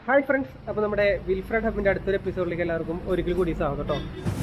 Hi friends അപ്പോൾ നമ്മുടെ Wilfred ഹബിൻ്റെ അടുത്തൊരു എപ്പിസോഡിലേക്ക് എല്ലാവർക്കും ഒരിക്കൽ കൂടി സ്വാഗതം കേട്ടോ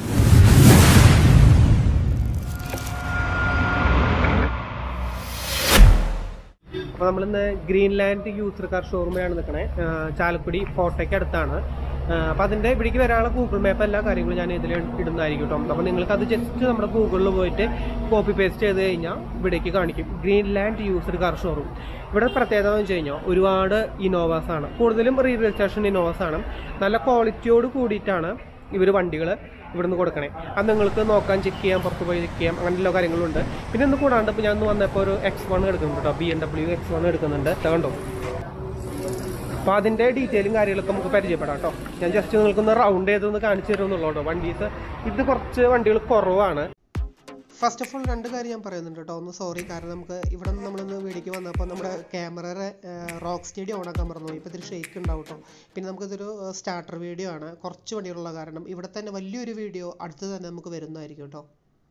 അപ്പോൾ നമ്മളിന്ന് ഗ്രീൻലാൻഡ് യൂസർ കാർ ഷോറൂമിലാണ് നിൽക്കണേ ചാലക്കുടി ഫോട്ടോയ്ക്ക് അടുത്താണ് അപ്പോൾ അതിൻ്റെ ഇവിടേക്ക് വരാനുള്ള ഗൂഗിൾ മാപ്പ് എല്ലാ കാര്യങ്ങളും ഞാൻ ഇതിൽ ഇടുന്നതായിരിക്കും കേട്ടോ അപ്പോൾ നിങ്ങൾക്ക് അത് ജസ്റ്റ് നമ്മുടെ ഗൂഗിളിൽ പോയിട്ട് കോപ്പി പേസ്റ്റ് ചെയ്ത് കഴിഞ്ഞാൽ ഇവിടേക്ക് കാണിക്കും ഗ്രീൻലാൻഡ് യൂസർ കാർ ഷോറൂം ഇവിടെ പ്രത്യേകത എന്ന് വെച്ച് കഴിഞ്ഞാൽ ഒരുപാട് ഇന്നോവാസ് ആണ് കൂടുതലും റീ രജിസ്ട്രേഷൻ ഇന്നോവാസ് ആണ് നല്ല ക്വാളിറ്റിയോട് കൂടിയിട്ടാണ് ഇവർ വണ്ടികൾ ഇവിടുന്ന് കൊടുക്കണേ അത് നിങ്ങൾക്ക് നോക്കാൻ ചെക്ക് ചെയ്യാം പുറത്ത് പോയി ചെക്ക് ചെയ്യാം അങ്ങനെ എല്ലാ കാര്യങ്ങളുണ്ട് പിന്നെ ഒന്ന് കൂടാണ്ട് ഇപ്പോൾ ഞാൻ ഇന്ന് വന്നപ്പോൾ ഒരു എക്സ് വൺ എടുക്കുന്നുണ്ട് കേട്ടോ B M W X one എടുക്കുന്നുണ്ട് ഇത് കണ്ടോ അപ്പോൾ അതിൻ്റെ ഡീറ്റെയിലും കാര്യങ്ങളൊക്കെ നമുക്ക് പരിചയപ്പെടാം കേട്ടോ ഞാൻ ജസ്റ്റ് നിങ്ങൾക്കൊന്ന് റൗണ്ട് ചെയ്തൊന്ന് കാണിച്ചു തരുമെന്നുള്ളൂ കേട്ടോ വണ്ടീസ് ഇത് കുറച്ച് വണ്ടികൾ കുറവാണ് ഫസ്റ്റ് ഓഫ് ഓൾ രണ്ട് കാര്യം ഞാൻ പറയുന്നുണ്ട് കേട്ടോ ഒന്ന് സോറി കാരണം നമുക്ക് ഇവിടെ നിന്ന് നമ്മളൊന്ന് വീടിക്ക് വന്നപ്പോൾ നമ്മുടെ ക്യാമറയുടെ റോക്ക് സ്റ്റേഡിയം ഓണാക്കാൻ മറന്നു ഇപ്പോൾ ഇത്തിരി ഷെയ്ക്ക് ഉണ്ടാവും കേട്ടോ പിന്നെ നമുക്കിതൊരു സ്റ്റാർട്ടർ വീഡിയോ ആണ് കുറച്ച് വണ്ടികളുള്ള കാരണം ഇവിടെ തന്നെ വലിയൊരു വീഡിയോ അടുത്ത് തന്നെ നമുക്ക് വരുന്നതായിരിക്കും കേട്ടോ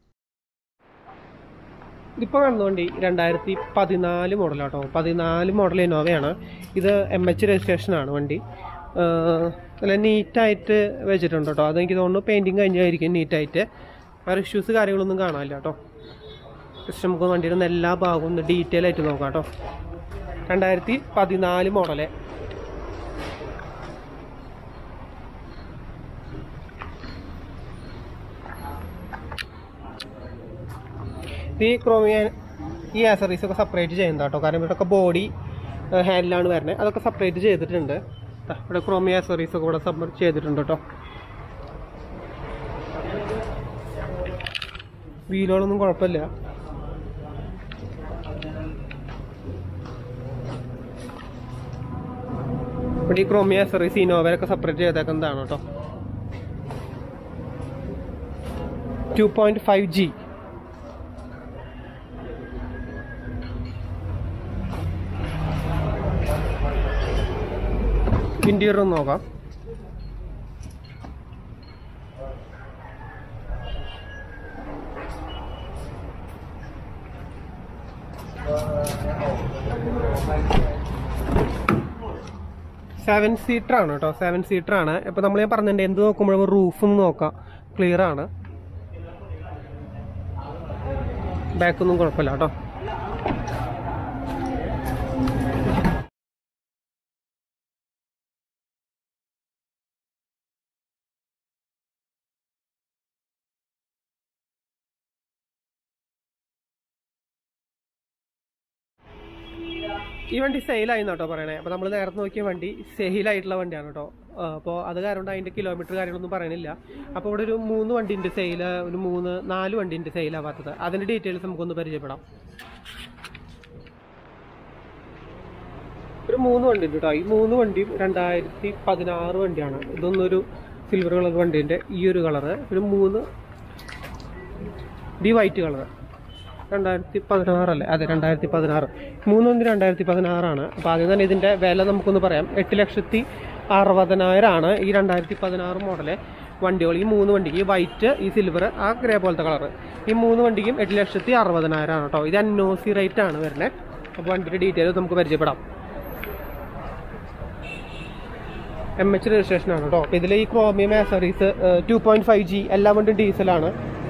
ഇതിപ്പോൾ കാണുന്ന വണ്ടി രണ്ടായിരത്തി പതിനാല് മോഡലാട്ടോ പതിനാല് മോഡൽ ഇന്നോവയാണ് ഇത് എം എച്ച് രജിസ്ട്രേഷനാണ് വണ്ടി ആഹ് നല്ല നീറ്റായിട്ട് വെച്ചിട്ടുണ്ട് കേട്ടോ അതെനിക്ക് തോന്നുന്നു പെയിൻറ്റിങ് കഴിഞ്ഞായിരിക്കും നീറ്റായിട്ട് വേറെ ഇഷ്യൂസ് കാര്യങ്ങളൊന്നും കാണാനില്ല കേട്ടോ ജസ്റ്റ് നമുക്ക് വണ്ടിയുടെ ഒന്ന് എല്ലാ ഭാഗവും ഒന്ന് ഡീറ്റെയിൽ ആയിട്ട് നോക്കാം കേട്ടോ രണ്ടായിരത്തി പതിനാല് മോഡല് ഈ ക്രോമിയ ഈ ആക്സറീസ് ഒക്കെ സെപ്പറേറ്റ് ചെയ്യുന്നത് കേട്ടോ കാരണം ഇവിടെയൊക്കെ ബോഡി ഹാൻഡിലാണ് വരുന്നത് അതൊക്കെ സെപ്പറേറ്റ് ചെയ്തിട്ടുണ്ട് ദാ ഇവിടെ ക്രോമിയ ആക്സറീസ് ഒക്കെ ഇവിടെ സെപ്പറേറ്റ് ചെയ്തിട്ടുണ്ട് കേട്ടോ വീലുകളൊന്നും കുഴപ്പമില്ല ഇവിടെ ഈ ക്രോമിയ ആക്സറീസ് ഇനോവയിലൊക്കെ സെപ്പറേറ്റ് ചെയ്തേക്കുന്നതാണ് കേട്ടോ two point five G interior ഒന്ന് നോക്കാം സെവൻ സീറ്റർ ആണ് കേട്ടോ സെവൻ സീറ്റർ ആണ് ഇപ്പൊ നമ്മൾ ഞാൻ പറഞ്ഞിട്ടുണ്ട് എന്ത് നോക്കുമ്പോഴും റൂഫ് ഒന്ന് നോക്കാം ക്ലിയർ ആണ് ബാക്കൊന്നും കുഴപ്പമില്ല കേട്ടോ ഈ വണ്ടി സെയിലായി കേട്ടോ പറയണേ അപ്പോൾ നമ്മൾ നേരത്തെ നോക്കിയ വണ്ടി സെയിലായിട്ടുള്ള വണ്ടിയാണ് കേട്ടോ അപ്പോൾ അത് കാരണം കൊണ്ട് അതിൻ്റെ കിലോമീറ്റർ കാര്യങ്ങളൊന്നും പറയണില്ല അപ്പോൾ ഇവിടെ ഒരു മൂന്ന് വണ്ടിൻ്റെ സെയിൽ ഒരു മൂന്ന് നാല് വണ്ടിൻ്റെ സെയിലാവാത്തത് അതിൻ്റെ ഡീറ്റെയിൽസ് നമുക്കൊന്ന് പരിചയപ്പെടാം ഒരു മൂന്ന് വണ്ടി ഉണ്ട് കേട്ടോ ഈ മൂന്ന് വണ്ടിയും രണ്ടായിരത്തി പതിനാറ് വണ്ടിയാണ് ഇതൊന്നൊരു സിൽവർ കളർ വണ്ടീൻ്റെ ഈ ഒരു കളറ് ഒരു മൂന്ന് ഡി വൈറ്റ് കളറ് രണ്ടായിരത്തി പതിനാറല്ലേ അതെ രണ്ടായിരത്തി പതിനാറ് മൂന്നൊന്ന് രണ്ടായിരത്തി പതിനാറാണ് അപ്പോൾ ആദ്യം തന്നെ ഇതിൻ്റെ വില നമുക്കൊന്ന് പറയാം എട്ട് ലക്ഷത്തി അറുപതിനായിരമാണ് ഈ രണ്ടായിരത്തി പതിനാറ് മോഡല് വണ്ടികൾ ഈ മൂന്ന് വണ്ടിക്ക് ഈ വൈറ്റ് ഈ സിൽവർ ആ ഗ്രേ പോലത്തെ കളറ് ഈ മൂന്ന് വണ്ടിക്കും എട്ട് ലക്ഷത്തി അറുപതിനായിരമാണ് കേട്ടോ ഇത് അന്നോസി റേറ്റ് ആണ് വരുന്നത് അപ്പോൾ വണ്ടിയുടെ ഡീറ്റെയിൽസ് നമുക്ക് പരിചയപ്പെടാം എം എച്ച് രജിസ്ട്രേഷൻ ആണ് കേട്ടോ അപ്പോൾ ഇതിൽ ഈ chromium accessories two point five G എല്ലാ വണ്ടിയും ഡീസലാണ്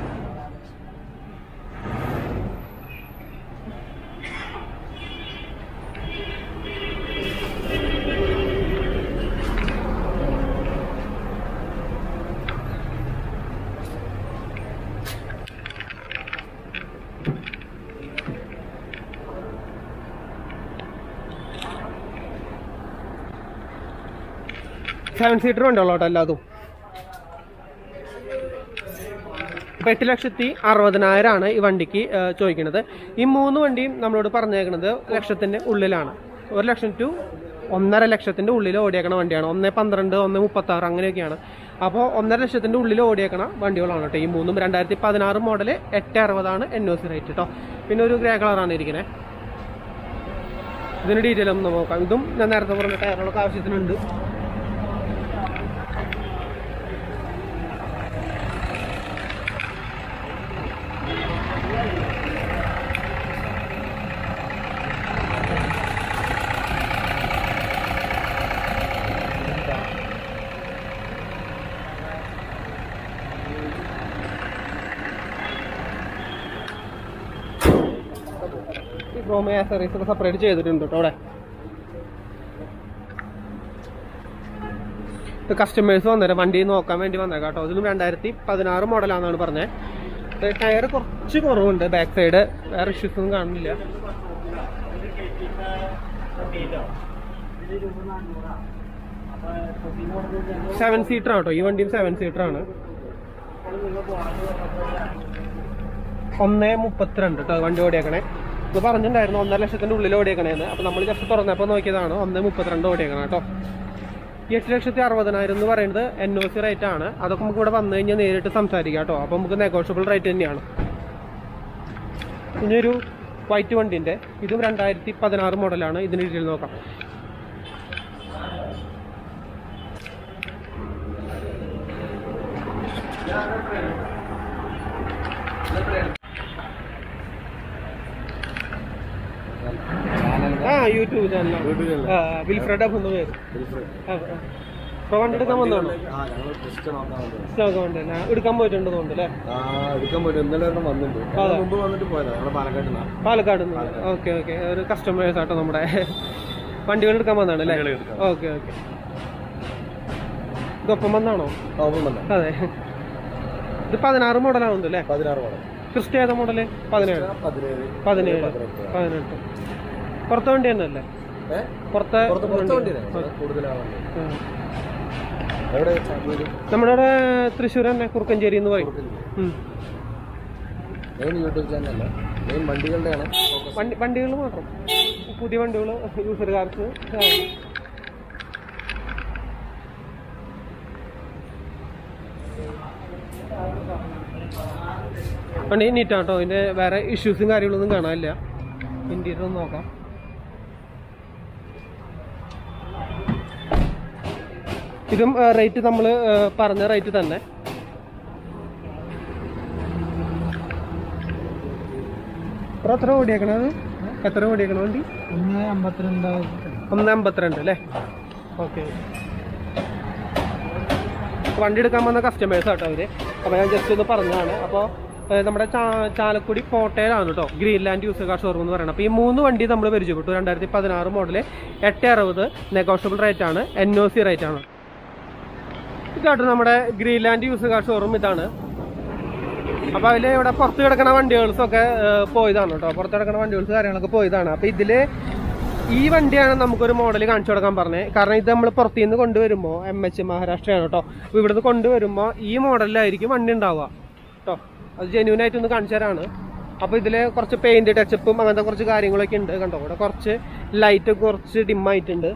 സെവൻ സീറ്റർ ഉണ്ടല്ലോ കേട്ടോ എല്ലാതും ഇപ്പം എട്ട് ലക്ഷത്തി അറുപതിനായിരമാണ് ഈ വണ്ടിക്ക് ഏഹ്, ചോദിക്കുന്നത് ഈ മൂന്ന് വണ്ടിയും നമ്മളോട് പറഞ്ഞേക്കുന്നത് ലക്ഷത്തിൻ്റെ ഉള്ളിലാണ് ഒരു ലക്ഷം ടു ഒന്നര ലക്ഷത്തിൻ്റെ ഉള്ളിൽ ഓടിയേക്കണ വണ്ടിയാണ് ഒന്ന് പന്ത്രണ്ട് ഒന്ന് മുപ്പത്താറ് അങ്ങനെയൊക്കെയാണ് അപ്പോൾ ഒന്നര ലക്ഷത്തിൻ്റെ ഉള്ളിൽ ഓടിയേക്കണ വണ്ടികളാണ് കേട്ടോ ഈ മൂന്നും രണ്ടായിരത്തി പതിനാറ് മോഡൽ എട്ട് അറുപതാണ് എൻ ഒ സി റേറ്റ് കേട്ടോ പിന്നെ ഒരു ഗ്രേ കളറാണ് ഇരിക്കുന്നത് ഇതിന് ഡീറ്റെയിൽ ഒന്ന് നോക്കാം ഇതും ഞാൻ നേരത്തെ പറഞ്ഞ ടയറുകളൊക്കെ ആവശ്യത്തിനുണ്ട് റൂം ആക്സറീസ് ഒക്കെ സെപ്പറേറ്റ് ചെയ്തിട്ടുണ്ട് കേട്ടോ അവിടെ ഇത് കസ്റ്റമേഴ്സ് വന്നേരം വണ്ടി നോക്കാൻ വേണ്ടി വന്നേക്കാം കേട്ടോ ഇതിലും രണ്ടായിരത്തി പതിനാറ് മോഡലാണെന്നാണ് പറഞ്ഞത് ടയർ കുറച്ച് കുറവുണ്ട് ബാക്ക് സൈഡ് വേറെ ഇഷ്യൂസ് ഒന്നും കാണുന്നില്ല സെവൻ സീറ്റർ ആട്ടോ ഈ വണ്ടിയും സെവൻ സീറ്റർ ആണ് ഒന്നേ മുപ്പത്തിരണ്ട് കേട്ടോ വണ്ടി ഓടിയേക്കണേ ഇത് പറഞ്ഞിട്ടുണ്ടായിരുന്നു ഒന്നര ലക്ഷത്തിന്റെ ഉള്ളിൽ ഓടിയേക്കണേന്ന് അപ്പൊ നമ്മൾ ജസ്റ്റ് തുറന്നപ്പോൾ നോക്കിയതാണ് ഒന്നേ മുപ്പത്തിരണ്ട് ഓടിയേക്കണം കേട്ടോ ഈ എട്ട് ലക്ഷത്തി അറുപതിനായിരം എന്ന് പറയുന്നത് എൻ ഒ സി റേറ്റ് ആണ് അതൊക്കെ നമുക്ക് ഇവിടെ വന്നു കഴിഞ്ഞാൽ നേരിട്ട് സംസാരിക്കാം കേട്ടോ അപ്പൊ നമുക്ക് നെഗോഷ്യബിൾ റേറ്റ് തന്നെയാണ് ഇനി ഒരു വൈറ്റ് വണ്ടിന്റെ ഇതും രണ്ടായിരത്തി പതിനാറ് മോഡലാണ് ഇതിന് ഡീറ്റെയിൽ നോക്കാം ആ യൂട്യൂബ് ചാനലാണ് യൂട്യൂബ് ചാനൽ ആ, വിൽഫ്രഡ് അബ് എന്ന പേര് ആ, ആ. അപ്പൊ വണ്ടി എടുക്കാൻ വന്നാണോ ആ ഞങ്ങൾ ടെസ്റ്റ് നോക്കാൻ വന്നത് സ്റ്റോക്ക് ഉണ്ട് ഞാൻ എടുക്കാൻ പോയിട്ടുണ്ട് തോന്നുന്നു അല്ലേ ആ എടുക്കാൻ പോയിട്ട് ഇന്നലെ ഒരെണ്ണം വന്നിട്ടുണ്ട് അതെ. ഞങ്ങൾ മുമ്പ് വന്നിട്ട് പോയതാണ് ഞങ്ങൾ പാലക്കാട് നിന്നാ പാലക്കാട് ഓക്കെ ഓക്കെ ഒരു കസ്റ്റമേഴ്സ് ആട്ടോ നമ്മുടെ വണ്ടികൾ എടുക്കാൻ വന്നാണ് അല്ലേ വണ്ടികൾ എടുക്കാൻ. ഓക്കെ ഓക്കെ ഇതൊപ്പം വന്നാണോ ഓപ്പൺ വന്ന അതെ ഇത് പതിനാറ് മോഡലാവുന്നുണ്ട് അല്ലേ പതിനാറ് മോഡൽ ക്രിസ്റ്റ ഏതാ മോഡല് പതിനേഴ് പതിനേഴ് പതിനേഴ് പതിനെട്ട്. പതിനെട്ട് പുറത്തെ വണ്ടി തന്നെ അല്ലേ ഏ? പുറത്തെ പുറത്ത് പുറത്ത് വണ്ടി. വണ്ടിയാണ് കൂടുതലാണ് ആ. എവിടെ വീട്? നമ്മുടെ ഇവിടെ തൃശ്ശൂർ തന്നെ കുറുക്കഞ്ചേരി എന്ന് പറയും ഉം. മെയിൻ യൂട്യൂബ് ചാനലല്ല മെയിൻ വണ്ടികളുടെയാണ് ഫോക്കസ് വണ്ടി വണ്ടികൾ മാത്രം പുതിയ വണ്ടികൾ യൂസർകാർക്ക് വണ്ടി നീറ്റാട്ടോ ഇതിന്റെ വേറെ ഇഷ്യൂസും കാര്യങ്ങളൊന്നും കാണാനില്ല ഇന്റീരിയർ ഒന്ന് നോക്കാം ഇതും റേറ്റ് നമ്മൾ പറഞ്ഞ റേറ്റ് തന്നെ എത്ര എത്ര ഓടിയേക്കണത് എത്ര ഓടിയേക്കണ വണ്ടി ഒന്ന് അമ്പത്തിരണ്ട് ഒന്ന് അമ്പത്തിരണ്ട് അല്ലേ ഓക്കെ വണ്ടി എടുക്കാൻ വന്ന കസ്റ്റമേഴ്സ് ആട്ടോ അവര് അപ്പോൾ ഞാൻ ജസ്റ്റ് ഒന്ന് പറഞ്ഞതാണ് അപ്പോൾ നമ്മുടെ ചാ- ചാലക്കുടി കോട്ടയിലാണ് കേട്ടോ ഗ്രീൻലാൻഡ് യൂസർ കാർ ഷോറൂം എന്ന് പറയുന്നത് അപ്പോൾ ഈ മൂന്ന് വണ്ടി നമ്മൾ പരിചയപ്പെട്ടു രണ്ടായിരത്തി പതിനാറ് മോഡല് എട്ട് അറുപത് നെഗോഷ്യബിൾ റേറ്റ് ആണ് എൻ ഒ സി റേറ്റ് ആണ് ഇതാട്ടോ നമ്മുടെ ഗ്രീൻലാൻഡ് യൂസർ കാർ ഷോറൂം ഇതാണ് അപ്പൊ അതില് ഇവിടെ പുറത്ത് കിടക്കുന്ന വണ്ടികൾസ് ഒക്കെ ഏഹ്, പോയതാണ് കേട്ടോ പുറത്ത് കിടക്കുന്ന വണ്ടികൾസ് കാര്യങ്ങളൊക്കെ പോയതാണ് അപ്പൊ ഇതില് ഈ വണ്ടിയാണ് നമുക്കൊരു മോഡൽ കാണിച്ചു കൊടുക്കാൻ പറഞ്ഞത് കാരണം ഇത് നമ്മൾ പുറത്തുനിന്ന് കൊണ്ടുവരുമ്പോൾ എം എച്ച് മഹാരാഷ്ട്രയാണ് കേട്ടോ അപ്പൊ ഇവിടുന്ന് കൊണ്ടുവരുമ്പോൾ ഈ മോഡലിലായിരിക്കും വണ്ടി ഉണ്ടാവുക കേട്ടോ അത് ജെന്യൂൻ ആയിട്ട് ഒന്ന് കാണിച്ചു തരാണ് അപ്പൊ ഇതില് കുറച്ച് പെയിന്റ് ടച്ചപ്പും അങ്ങനത്തെ കുറച്ച് കാര്യങ്ങളൊക്കെ ഉണ്ട് കണ്ടോ ഇവിടെ കുറച്ച് ലൈറ്റ് കുറച്ച് ഡിം ആയിട്ടുണ്ട്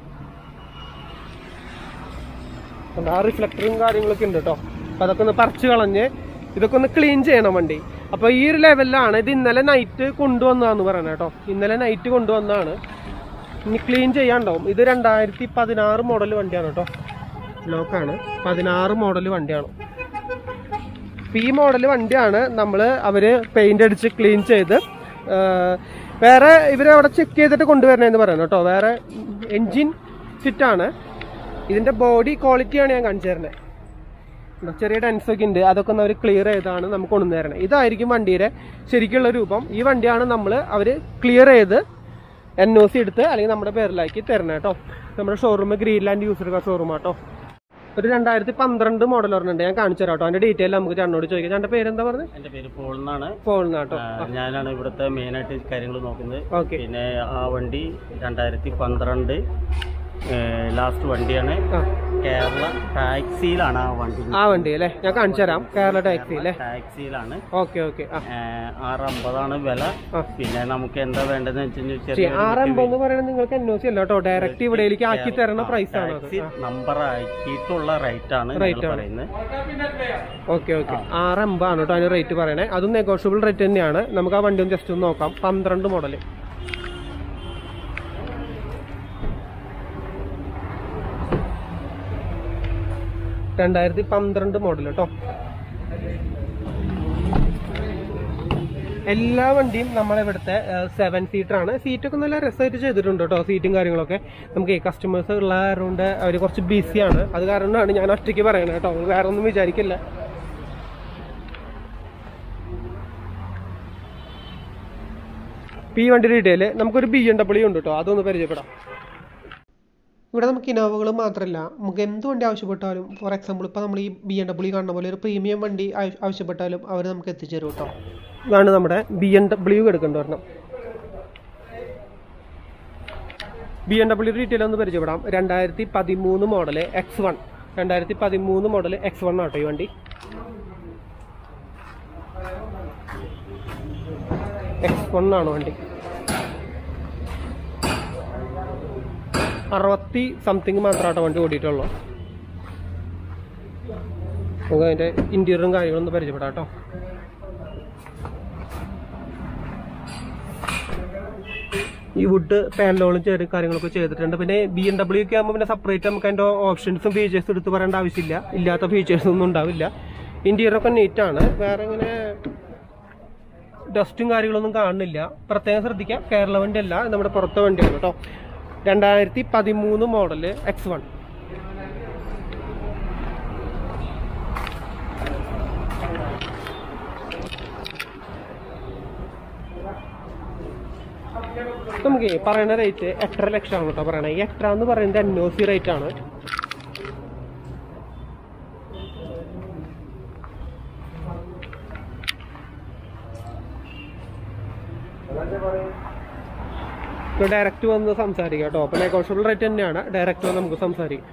കണ്ടോ? ആ റിഫ്ലക്ടറും കാര്യങ്ങളൊക്കെ ഉണ്ട് കേട്ടോ അപ്പൊ അതൊക്കെ ഒന്ന് പറിച്ച് കളഞ്ഞ് ഇതൊക്കെ ഒന്ന് ക്ലീൻ ചെയ്യണം വണ്ടി അപ്പൊ ഈ ഒരു ലെവലിലാണ് ഇത് ഇന്നലെ നൈറ്റ് കൊണ്ടുവന്നതാന്ന് പറയണേ കേട്ടോ ഇന്നലെ നൈറ്റ് കൊണ്ടുവന്നതാണ് ഇനി ക്ലീൻ ചെയ്യാണ്ടാവും ഇത് രണ്ടായിരത്തി പതിനാറ് മോഡൽ വണ്ടിയാണ് കേട്ടോ ലോക്കാണ് പതിനാറ് മോഡൽ വണ്ടിയാണ് അപ്പൊ ഈ മോഡൽ വണ്ടിയാണ് നമ്മൾ അവര് പെയിന്റ് അടിച്ച് ക്ലീൻ ചെയ്ത് ആ, വേറെ ഇവര് അവിടെ ചെക്ക് ചെയ്തിട്ട് കൊണ്ടുവരണേന്ന് പറയുന്നത് കേട്ടോ വേറെ എൻജിൻ ഫിറ്റ് ആണ് ഇതിന്റെ ബോഡി ക്വാളിറ്റിയാണ് ഞാൻ കാണിച്ചു തരുന്നത് എന്താ ചെറിയ ഡെൻസ് ഒക്കെ ഉണ്ട് അതൊക്കെ ഒന്ന് അവർ ക്ലിയർ ചെയ്താണ് നമുക്ക് കൊണ്ടു തരണത് ഇതായിരിക്കും വണ്ടിയുടെ ശരിക്കുള്ള രൂപം ഈ വണ്ടിയാണ് നമ്മൾ അവർ ക്ലിയർ ചെയ്ത് എൻ ഒ സി എടുത്ത് അല്ലെങ്കിൽ നമ്മുടെ പേരിലാക്കി തരണം കേട്ടോ നമ്മുടെ showroom Greenland user car showroom ആട്ടോ ഒരു രണ്ടായിരത്തി പന്ത്രണ്ട് മോഡൽ പറഞ്ഞിട്ടുണ്ട് ഞാൻ കാണിച്ചു തരാം കേട്ടോ അതിന്റെ ഡീറ്റെയിൽ നമുക്ക് ചേട്ടനോട് ചോദിക്കാം ചേട്ടൻ്റെ പേരെന്താ പറഞ്ഞത് എന്റെ പേര് പോൾ എന്നാണ് പോൾ കേട്ടോ ആ, ഞാനാണ് ഇവിടുത്തെ മെയിൻ ആയിട്ട് കാര്യങ്ങൾ നോക്കുന്നത് ഓക്കെ പിന്നെ ആ വണ്ടി രണ്ടായിരത്തി പന്ത്രണ്ട് ലാസ്റ്റ് വണ്ടിയാണ് ആ കേരള ടാക്സിയിലാണ് ആ വണ്ടി ആ വണ്ടി അല്ലേ ഞാൻ കാണിച്ചു തരാം കേരള ടാക്സി അല്ലേ ടാക്സിയിലാണ് ഓക്കെ ഓക്കെ ആ ആറ് അമ്പതാണ് വില ആ. പിന്നെ നമുക്ക് എന്താ വേണ്ടതെന്ന് വെച്ചാൽ ശരി ചെറിയ ആറ് അമ്പത് എന്ന് പറയുന്നത് നിങ്ങൾക്ക് എൻ ഒ സി അല്ല കേട്ടോ ഡയറക്റ്റ് ഇവിടേക്ക് ആക്കി തരുന്ന പ്രൈസ് ആണ് അത് ടാക്സി നമ്പർ ആക്കിയിട്ടുള്ള റേറ്റ് ആണ് Rate ഞങ്ങൾ ആണ്. പറയുന്നത് ഓക്കെ ഓക്കെ ആറ് അമ്പാണ് കേട്ടോ അതിന് റേറ്റ് പറയണേ അതും നെഗോഷ്യബിൾ റേറ്റ് തന്നെയാണ് നമുക്ക് ആ വണ്ടി ഒന്ന് ജസ്റ്റ് ഒന്ന് നോക്കാം പന്ത്രണ്ട് മോഡൽ രണ്ടായിരത്തി പന്ത്രണ്ട് മോഡൽ കേട്ടോ എല്ലാ വണ്ടിയും നമ്മളിവിടുത്തെ സെവൻ സീറ്റർ ആണ് സീറ്റൊക്കെ നല്ല രസമായിട്ട് ചെയ്തിട്ടുണ്ട് കേട്ടോ സീറ്റും കാര്യങ്ങളൊക്കെ നമുക്ക് കസ്റ്റമേഴ്സ് ഉള്ള കാരണം കൊണ്ട് അവർ കുറച്ച് ബിസിയാണ് അത് കാരണമാണ് ഞാൻ ഒറ്റയ്ക്ക് പറയണത് കേട്ടോ വേറെ ഒന്നും വിചാരിക്കില്ല ഇപ്പൊ ഈ വണ്ടി ഡീറ്റെയിൽ നമുക്കൊരു ബി എം ഡബ്ല്യു ഉണ്ട് കേട്ടോ അതൊന്ന് പരിചയപ്പെടാം ഇവിടെ നമുക്ക് ഇനോവകൾ മാത്രമല്ല നമുക്ക് എന്ത് വണ്ടി ആവശ്യപ്പെട്ടാലും ഫോർ എക്സാമ്പിൾ ഇപ്പോൾ നമ്മൾ ഈ ബി എം ഡബ്ല്യു കാണുന്ന പോലെ ഒരു പ്രീമിയം വണ്ടി ആവശ്യ- ആവശ്യപ്പെട്ടാലും അവർ നമുക്ക് എത്തിച്ചേരും കേട്ടോ ഇതാണ് നമ്മുടെ ബി എം ഡബ്ല്യു എടുക്കേണ്ടി വരണം ബി എം ഡബ്ല്യു ഡീറ്റെയിൽ ഒന്ന് പരിചയപ്പെടാം രണ്ടായിരത്തി പതിമൂന്ന് മോഡല് എക്സ് വൺ രണ്ടായിരത്തി പതിമൂന്ന് മോഡൽ എക്സ് വൺ ആട്ടോ ഈ വണ്ടി എക്സ് വൺ ആണ് വണ്ടി അറുപത്തി സംതിങ് മാത്രമാട്ടോ വണ്ടി ഓടിയിട്ടുള്ളൂ നമുക്ക് അതിൻ്റെ ഇൻറ്റീരിയറും കാര്യങ്ങളൊന്നും പരിചയപ്പെടാം കേട്ടോ ഈ വുഡ് പാനലോളും ചെറിയ കാര്യങ്ങളൊക്കെ ചെയ്തിട്ടുണ്ട് പിന്നെ ബി എം ഡബ്ല്യു ഒക്കെ ആകുമ്പോൾ പിന്നെ സെപ്പറേറ്റ് നമുക്ക് അതിൻ്റെ ഓപ്ഷൻസും ഫീച്ചേഴ്സും എടുത്ത് പറയേണ്ട ആവശ്യമില്ല ഇല്ലാത്ത ഫീച്ചേഴ്സ് ഒന്നും ഉണ്ടാവില്ല ഇന്റീരിയറൊക്കെ നീറ്റാണ് വേറെ ഇങ്ങനെ ഡസ്റ്റും കാര്യങ്ങളൊന്നും കാണുന്നില്ല പ്രത്യേകം ശ്രദ്ധിക്കാം കേരള വണ്ടി അല്ല ഇത് നമ്മുടെ പുറത്തെ വണ്ടിയാണ് കേട്ടോ രണ്ടായിരത്തി പതിമൂന്ന് മോഡല് എക്സ് വൺ നമുക്ക് പറയുന്ന റേറ്റ് എട്ടര ലക്ഷമാണ് കേട്ടോ പറയണത് ഈ എട്ടര എന്ന് പറയുന്നത് എൻ ഒ സി റേറ്റ് ആണ് ഡയറക്റ്റ് വന്ന് സംസാരിക്കാം കേട്ടോ അപ്പൊ നെഗോഷ്യബിൾ റേറ്റ് തന്നെയാണ് ഡയറക്റ്റ് വന്ന് നമുക്ക് സംസാരിക്കാം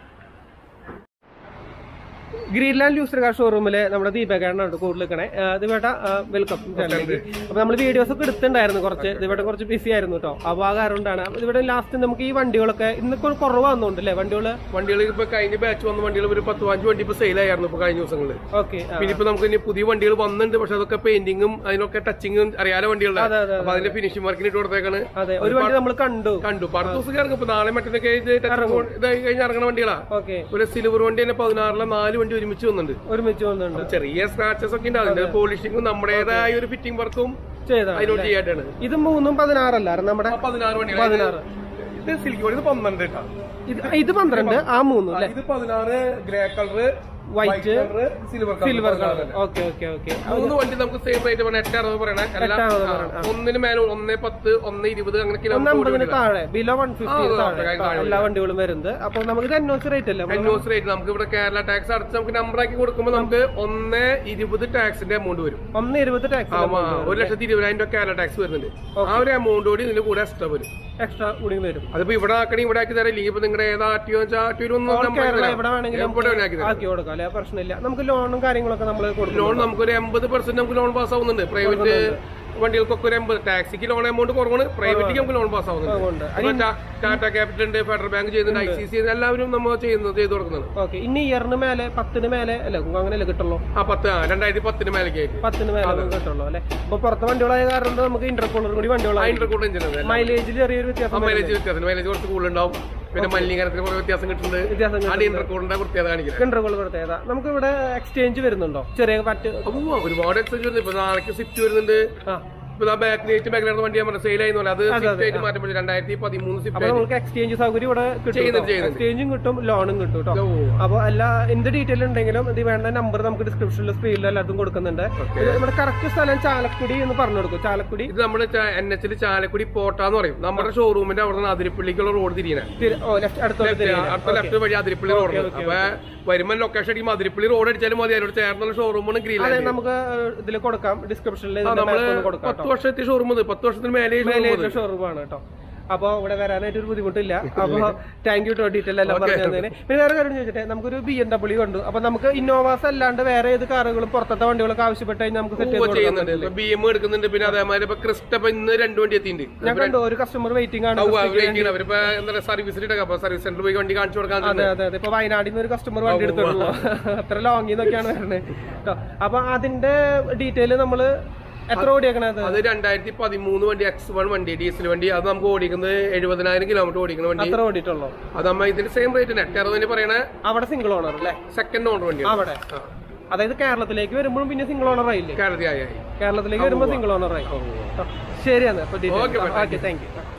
ഗ്രീൻലാൻഡ് യൂസർ കാർ ഷോറൂമില് നമ്മുടെ ദീപകേട്ടനാണ് കൂടുതൽ നിൽക്കണേ ദിവേട്ട വെൽക്കം അപ്പൊ നമ്മൾ വീഡിയോസ് ഒക്കെ എടുത്തിട്ടുണ്ടായിരുന്നു കുറച്ച് ദിവേട്ട കുറച്ച് ബിസി ആയിരുന്നു കേട്ടോ അപ്പൊ ആ കാരണം കൊണ്ടാണ് അപ്പൊ ഇവിടെ ലാസ്റ്റ് നമുക്ക് ഈ വണ്ടികളൊക്കെ ഇന്നൊക്കെ കുറവാകുന്നുണ്ട് അല്ലേ വണ്ടികള് വണ്ടികൾ ഇപ്പൊ കഴിഞ്ഞ ബാച്ച് വന്ന വണ്ടികൾ ഒരു പത്ത് പതിനഞ്ച് വണ്ടി ഇപ്പൊ സെയിലായിരുന്നു ഇപ്പൊ കഴിഞ്ഞ ദിവസങ്ങളിൽ ഓക്കെ പിന്നെ ഇപ്പൊ നമുക്ക് ഇനി പുതിയ വണ്ടികൾ വന്നിട്ടുണ്ട് പക്ഷെ അതൊക്കെ പെയിന്റിങ്ങും അതിനൊക്കെ ടച്ചിങ്ങും അറിയാലോ വണ്ടികളുടെ അതെ, അതെ, അപ്പൊ അതിന്റെ ഫിനിഷിംഗ് വർക്കിന് ഇട്ട് കൊടുത്തേക്കാണ് അതെ ഒരു വണ്ടി നമ്മൾ കണ്ടു കണ്ടു ഇപ്പൊ അടുത്ത ദിവസം ഇറങ്ങും ഇപ്പൊ നാളെ മറ്റന്നൊക്കെ ഇത് touch ഇതായി കഴിഞ്ഞ് ഇറങ്ങണ വണ്ടികളാ ഓക്കെ ഒരു സിൽവർ വണ്ടി തന്നെ പതിനാറിലെ നാല് വണ്ടി ഒരുമിച്ച് വന്നിട്ടുണ്ട് ഒരുമിച്ച് വന്നിട്ടുണ്ട് ചെറിയ സ്ക്രാച്ചസ് ഒക്കെ ഉണ്ട് അതിന്റെ പോളിഷിങ്ങും നമ്മുടേതായ ഒരു ഫിറ്റിംഗ് വർക്കും ചെയ്താണ് അതിനോട് ചെയ്യാട്ടാണ് ഇത് മൂന്നും പതിനാറല്ലായിരുന്നു നമ്മുടെ പതിനാറ് വണ്ടികൾ പതിനാറ്. ഇത് സിൽക്ക് വണ്ടി ഇത് പന്ത്രണ്ട് കേട്ടോ ഇത് ഇത് പന്ത്രണ്ട് ആ മൂന്നും അല്ലേ ഇത് പതിനാറ് grey colour white colour silver silver colour okay okay okay മൂന്ന് വണ്ടി നമുക്ക് സെയിം റേറ്റ് പറഞ്ഞാൽ എട്ട് അറുപത് പറയണേ എല്ലാം എട്ട് അറുപത് ആ, പറയണം, ഒന്നിന് മേലെ ഒന്ന് പത്ത് ഒന്ന് ഇരുപത് അങ്ങനെ ഒന്ന് കിലോമീറ്റർ അമ്പതിന് താഴെ ബിലോ വൺ ഫിഫ്റ്റി ആ, താഴെ താഴെ, താഴെ. എല്ലാ വണ്ടികളും വരുന്നത് അപ്പൊ നമുക്ക് ഇത് അന്വേഷിച്ച റേറ്റ് അല്ലേ നമ്മള് ന്യൂസ് റേറ്റ് നമുക്ക് ഇവിടെ കേരള ടാക്സ് അടച്ച് നമുക്ക് നമ്പർ ആക്കി കൊടുക്കുമ്പോൾ നമുക്ക് ഒന്ന് ഇരുപത് ടാക്സിന്റെ എമൗണ്ട് വരും ഒന്ന് ഇരുപത് ടാക്സ് ആ, ആ, ഒരു ലക്ഷത്തി ഇരുപതിനായിരം രൂപ കേരള ടാക്സ് വരുന്നുണ്ട് ആ ഒരു എമൗണ്ട് കൂടി ഇതിന്റെ കൂടെ എക്സ്ട്രാ വരും എക്സ്ട്രാ കൂടി വരും അതിപ്പോ ഇവിടെ ആക്കണേ ഇവിടെ ആക്കി തരാം ഇല്ലെങ്കിൽ ഇപ്പൊ നിങ്ങളുടെ ഏതാ ആട്ടിയോ വെച്ചാൽ ആട്ടിയോ ഒന്നും All number ആക്കി കേരള തരാം. എവിടെ വേണമെങ്കിലും എവിടെ വേണേ ആക്കി തരാം ആക്കി കൊടുക്കാം അല്ലെ പ്രശ്നമില്ല നമുക്ക് ലോണും കാര്യങ്ങളൊക്കെ നമ്മൾ കൊടുക്കും ലോൺ നമുക്കൊരു എൺപത് പെർസെന്റ് നമുക്ക് ലോൺ പാസ് ആവുന്നുണ്ട് പ്രൈവറ്റ് വണ്ടികൾക്കൊക്കെ ഒരു എൺപത് ടാക്സിക്ക് ലോൺ എമൗണ്ട് കുറവാണ് പ്രൈവറ്റിക്ക് നമുക്ക് ലോൺ പാസ് അതുകൊണ്ട്. ആവുന്നുണ്ട് ഇപ്പൊ ടാ- ടാറ്റ ക്യാപിറ്റൽ ഉണ്ട് ഫെഡറൽ ബാങ്ക് ചെയ്യുന്നുണ്ട് ഐ സി സി എല്ലാവരും നമ്മൾ ചെയ്യുന്നത് ചെയ്തു കൊടുക്കുന്നുണ്ട് ഓക്കെ ഇനി ഇയറിന് മേലെ പത്തിന് മേലെ അല്ലേ അങ്ങനെയല്ലേ കിട്ടുള്ളൂ ആ പത്ത് ആ രണ്ടായിരത്തി പത്തിന് മേലേക്ക് ആയിട്ട് പത്തിന് മേലെ നമുക്ക് കിട്ടുള്ളൂ അല്ലെ അപ്പൊ പുറത്തെ വണ്ടികളായ കാരണം കൊണ്ട് നമുക്ക് ഇന്റർകൂളർ കൂടി വണ്ടികളായി അതിന്റെ കൂടെ എഞ്ചിൻ മൈലേജിൽ ചെറിയൊരു വ്യത്യാസം മൈലേജ് വ്യത്യാസം മൈലേജ് കുറച്ച് കൂടുതലുണ്ടാവും പിന്നെ മലിനീകരണത്തിന് കുറെ വ്യത്യാസം കിട്ടുന്നുണ്ട് വ്യത്യാസം അത് ഇന്റർകൂളിന്റെ പ്രത്യേകത കാണിക്കുന്നത് ഇന്റർകൂളർ പ്രത്യേകത നമുക്ക് ഇവിടെ എക്സ്ചേഞ്ച് വരുന്നുണ്ടോ ചെറിയ പറ്റ് അപ്പൊ ഒരുപാട് എക്സ്ചേഞ്ച് വരുന്നുണ്ട് ഇപ്പൊ നാളേക്ക് സ്വിഫ്റ്റ് വരുന്നുണ്ട് ആ ഇപ്പൊ ബാക്ക് ലേറ്റ് ബാക്കിലാണ് വണ്ടി ഞാൻ സെയിൽ ആയിരുന്നു അത് സ്വിഫ്റ്റ് ആയിട്ട് മാറ്റം പറ്റും രണ്ടായിരത്തി പതിമൂന്ന് സ്വിഫ്റ്റ് അപ്പൊ ആയിട്ട് നമുക്ക് എക്സ്ചേഞ്ച് സൗകര്യം ഇവിടെ കിട്ടും ചെയ്യുന്നുണ്ട്, ചെയ്യുന്നുണ്ട്. എക്സ്ചേഞ്ചും കിട്ടും ലോണും കിട്ടും കേട്ടോ ഓ. അപ്പൊ എല്ലാ എന്ത് ഡീറ്റെയിൽ ഉണ്ടെങ്കിലും ഇത് വേണ്ട നമ്പർ നമുക്ക് ഡിസ്ക്രിപ്ഷനിൽ സ്ക്രീനിൽ എല്ലാത്തും കൊടുക്കുന്നുണ്ട് ഇത് നമ്മുടെ കറക്റ്റ് സ്ഥലം ചാലക്കുടി എന്ന് പറഞ്ഞു കൊടുക്കും ചാലക്കുടി ഇത് നമ്മുടെ എൻ എച്ചിൽ ചാലക്കുടി പോട്ടാന്ന് പറയും നമ്മുടെ ഷോറൂമിന്റെ അവിടെ നിന്ന് അതിരപ്പള്ളിക്കുള്ള റോഡ് തിരിയണേ തിരി- ഓ ലെഫ്റ്റ് അടുത്തോട്ട് തിരിയുക. അടുത്ത ലെഫ്റ്റ് വഴി അതിരപ്പള്ളി റോഡ് അപ്പൊ വരുമ്പോൾ ലൊക്കേഷൻ അടിക്കുമ്പോൾ അതിരപ്പള്ളി റോഡ് അടിച്ചാലും മതി അതിനോട് ചേർന്നുള്ള ഷോറൂമാണ് ഗ്രീൻ അതെ നമുക്ക് ഇതിൽ കൊടുക്കാം ഡിസ്ക്രിപ്ഷനിൽ നമ്മള് കൊടുക്കാം പത്ത് വർഷത്തെ ഷോറൂം പത്ത് വർഷത്തിന് മേലെ മേലെ ഷോറൂമാണ് കേട്ടോ അപ്പൊ ഇവിടെ വരാനായിട്ട് ഒരു ബുദ്ധിമുട്ടില്ല അപ്പൊ താങ്ക് യു കേട്ടോ ഡീറ്റെയിൽ എല്ലാം പറഞ്ഞു തന്നതിന് പിന്നെ വേറെ കാര്യം ചോദിച്ചിട്ടെ നമുക്കൊരു ബി എം ഡബ്ല്യൂ കണ്ടു അപ്പൊ നമുക്ക് ഇന്നോവാസ് അല്ലാണ്ട് വേറെ ഏത് കാറുകളും പുറത്തത്തെ വണ്ടികളൊക്കെ ആവശ്യപ്പെട്ട് കഴിഞ്ഞാൽ നമുക്ക് സെറ്റ് ചെയ്ത് കൊടുക്കാം ചെയ്യുന്നുണ്ട് ഇപ്പൊ ബി എം എടുക്കുന്നുണ്ട് പിന്നെ അതേമാതിരി ഇപ്പൊ ക്രിസ്റ്റ ഇപ്പൊ ഇന്ന് രണ്ടു വണ്ടി എത്തിയിട്ടുണ്ട് ഞാൻ കണ്ടു ഒരു കസ്റ്റമർ വെയിറ്റിംഗ് ആണ് അവരിപ്പോ എന്താ സർവീസിലിട്ടൊക്കെ അപ്പൊ സർവീസ് സെന്ററിൽ പോയി വണ്ടി കാണിച്ചു കൊടുക്കാൻ അതെ അതെ അതെ ഇപ്പൊ വയനാട്ടിൽ നിന്ന് ഒരു കസ്റ്റമർ വണ്ടി എടുത്തിട്ടുള്ളൂ അത്ര ലോങ്ങിൽ നിന്നൊക്കെയാണ് വരുന്നത് കേട്ടോ അപ്പൊ അതിന്റെ ഡീറ്റെയിൽ നമ്മള് എത്ര ഓടിയേക്കണത് അത് രണ്ടായിരത്തി പതിമൂന്ന് വണ്ടി എക്സ് വൺ വണ്ടി ഡീസൽ വണ്ടി അത് നമുക്ക് ഓടിക്കുന്നത് എഴുപതിനായിരം കിലോമീറ്റർ ഓടിക്കുന്ന വണ്ടി അത്ര ഓടിയിട്ടുള്ളൂ അത് നമ്മ ഇതിന്റെ സെയിം റേറ്റ് എട്ട് അറുപതിന് പറയണ അവിടെ സിംഗിൾ ഓണർ അല്ലേ സെക്കൻഡ് ഓണർ വണ്ടിയാണ് അവിടെ അതായത് കേരളത്തിലേക്ക് വരുമ്പോഴും പിന്നെ സിംഗിൾ ഓണർ ആയില്ലേ കേരളത്തിൽ ആയി കേരളത്തിലേക്ക് വരുമ്പോൾ സിംഗിൾ ഓണർ ആയി കേട്ടോ. ശരിയാണ് അപ്പൊ Okay, ഓക്കെ താങ്ക് യു